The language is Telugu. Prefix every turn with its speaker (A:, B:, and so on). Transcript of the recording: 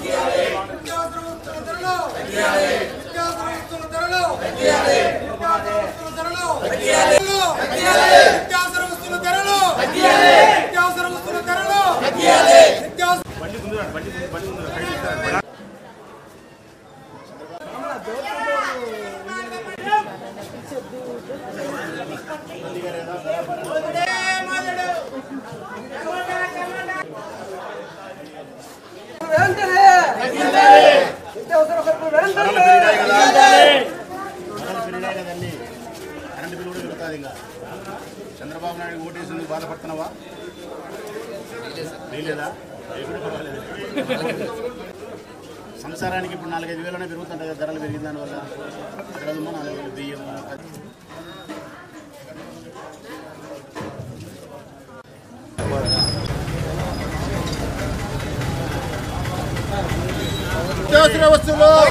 A: నిత్యావసర వస్తువుల ధరలు నిత్యావసర వస్తువుల ధరలు నిత్యావసర వస్తువుల ధరలు నిత్యావసర వస్తువుల ధరలు నిత్యావసర వస్తువుల ధరలు నిత్యావసర
B: ధరలు పెరిగాయి కదండి కరెంటు బిల్లు కూడా పెరుగుతుంది ఇంకా చంద్రబాబు నాయుడు ఓటేసి బాధపడుతున్నావా వేయలేదా వేయకుండా పర్వాలేదు. సంసారానికి ఇప్పుడు నాలుగైదు వేలనే పెరుగుతుంటాయి కదా ధరలు పెరిగిన దానివల్ల అక్కడ ఏమో నాలుగు వేలు బియ్యం
C: నిత్యావసర వస్తువులు